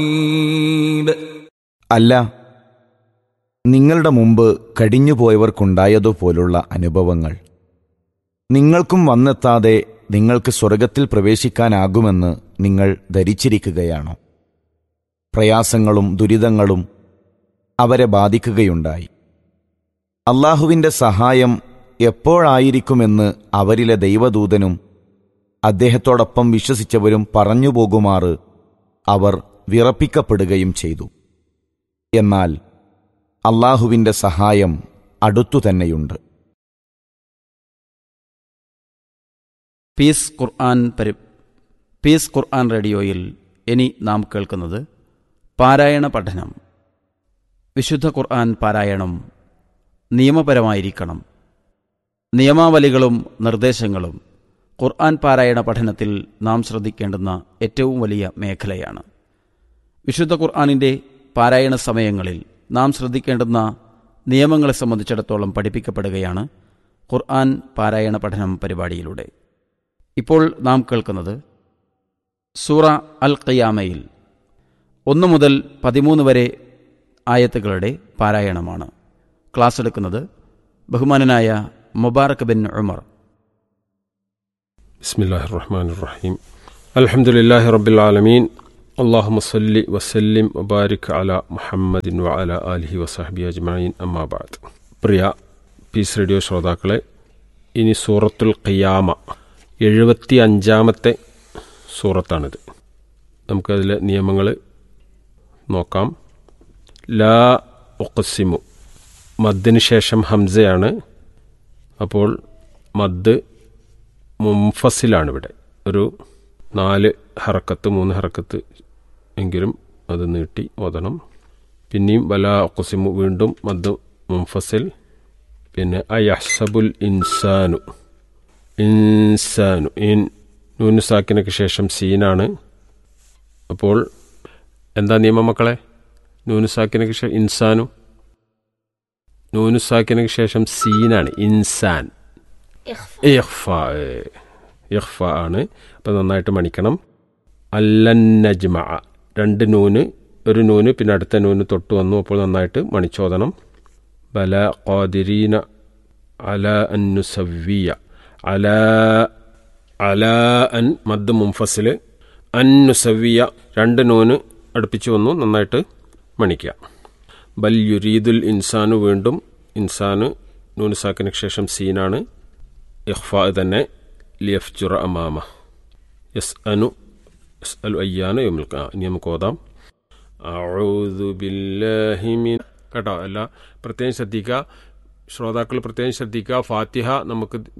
അല്ല നിങ്ങളുടെ മുമ്പ് കഴിഞ്ഞുപോയവർക്കുണ്ടായതുപോലുള്ള അനുഭവങ്ങൾ നിങ്ങൾക്കും വന്നെത്താതെ നിങ്ങൾക്ക് സ്വർഗത്തിൽ പ്രവേശിക്കാനാകുമെന്ന് നിങ്ങൾ ധരിച്ചിരിക്കുകയാണോ പ്രയാസങ്ങളും ദുരിതങ്ങളും അവരെ ബാധിക്കുകയുണ്ടായി അള്ളാഹുവിൻ്റെ സഹായം എപ്പോഴായിരിക്കുമെന്ന് അവരിലെ ദൈവദൂതനും അദ്ദേഹത്തോടൊപ്പം വിശ്വസിച്ചവരും പറഞ്ഞു പോകുമാറ് അവർ വിറപ്പിക്കപ്പെടുകയും ചെയ്തു എന്നാൽ അള്ളാഹുവിൻ്റെ സഹായം അടുത്തു തന്നെയുണ്ട് പീസ് ഖുർആൻ പരി പീസ് ഖുർആൻ റേഡിയോയിൽ ഇനി നാം കേൾക്കുന്നത് പാരായണ പഠനം വിശുദ്ധ ഖുർആൻ പാരായണം നിയമപരമായിരിക്കണം നിയമാവലികളും നിർദ്ദേശങ്ങളും ഖുർആൻ പാരായണ പഠനത്തിൽ നാം ശ്രദ്ധിക്കേണ്ടുന്ന ഏറ്റവും വലിയ മേഖലയാണ് വിശുദ്ധ ഖുർആാനിൻ്റെ പാരായണ സമയങ്ങളിൽ നാം ശ്രദ്ധിക്കേണ്ടുന്ന നിയമങ്ങളെ സംബന്ധിച്ചിടത്തോളം പഠിപ്പിക്കപ്പെടുകയാണ് ഖുർആൻ പാരായണ പഠനം പരിപാടിയിലൂടെ ഇപ്പോൾ നാം കേൾക്കുന്നത് സൂറ അൽ ഖിയാമയിൽ ഒന്ന് മുതൽ പതിമൂന്ന് വരെ ആയത്തുകളുടെ പാരായണമാണ് ക്ലാസ് എടുക്കുന്നത് ബഹുമാനനായ മുബാറക് ബിൻ ഉമർ بسم الله الرحمن الرحيم الحمد لله رب العالمين اللهم صل وسلم وبارك على محمد وعلى آله وصحبه أجمعين أما بعد പ്രിയ പീസ് റേഡിയോ ശ്രോതാക്കളെ ഇനി സൂറത്തുൽ ഖിയാമ എഴുപത്തി അഞ്ചാമത്തെ സൂറത്താണിത് നമുക്കതിലെ നിയമങ്ങൾ നോക്കാം ലാ ഒക്കസിമു മദ്ദിന് ശേഷം ഹംസയാണ് അപ്പോൾ മദ് മുംഫസിലാണ് ഇവിടെ ഒരു നാല് ഹറക്കത്ത് മൂന്ന് ഹറക്കത്ത് എങ്കിലും അത് നീട്ടി ഓതണം പിന്നെയും വല ഒക്കുസിമു വീണ്ടും മദ് മുംഫസിൽ പിന്നെ അയഹ്സബുൽ ഇൻസാനു ഇൻസാനു ഇൻ നൂനുസാക്കിനൊക്കെ ശേഷം സീനാണ് അപ്പോൾ എന്താ നിയമം മക്കളെ നൂനുസാക്കിനൊക്കെ ശേഷം ഇൻസാനു നൂനുസാക്കിനൊക്കെ ശേഷം സീനാണ് ഇൻസാൻ ഇഖ്ഫ ഇഖ്ഫ ആണ് അപ്പം നന്നായിട്ട് മണിക്കണം അല്ലന്നജ്മ രണ്ട് നൂന് ഒരു നൂന് പിന്നെ അടുത്ത നൂന് തൊട്ട് വന്നു അപ്പോൾ നന്നായിട്ട് മണിച്ചോദനം ബല ഖാദിരീന അല അന്നുസവ്വിയ അല അല അൻ മദ് മുംഫസിൽ അന്നുസവ്വിയ രണ്ട് നൂന് അടുപ്പിച്ച് വന്നു നന്നായിട്ട് മണിക്കുക ബൽ യുരീദുൽ ഇൻസാനു വീണ്ടും ഇൻസാന് നൂനുസാക്കിന് ശേഷം സീനാണ് ഇഖ്ഫാ തന്നെ ലിയഫ്ജുറ അമാമ യസ് അനു യസ് അലു അയ്യാന യുമിൽക്ക ഇനി നമുക്ക് ഓതാം അഊദു ബില്ലാഹി മിൻ കേട്ടോ അല്ല പ്രത്യേകം ശ്രദ്ധിക്കുക ശ്രോതാക്കൾ പ്രത്യേകം ശ്രദ്ധിക്കുക ഫാത്തിഹ നമുക്ക്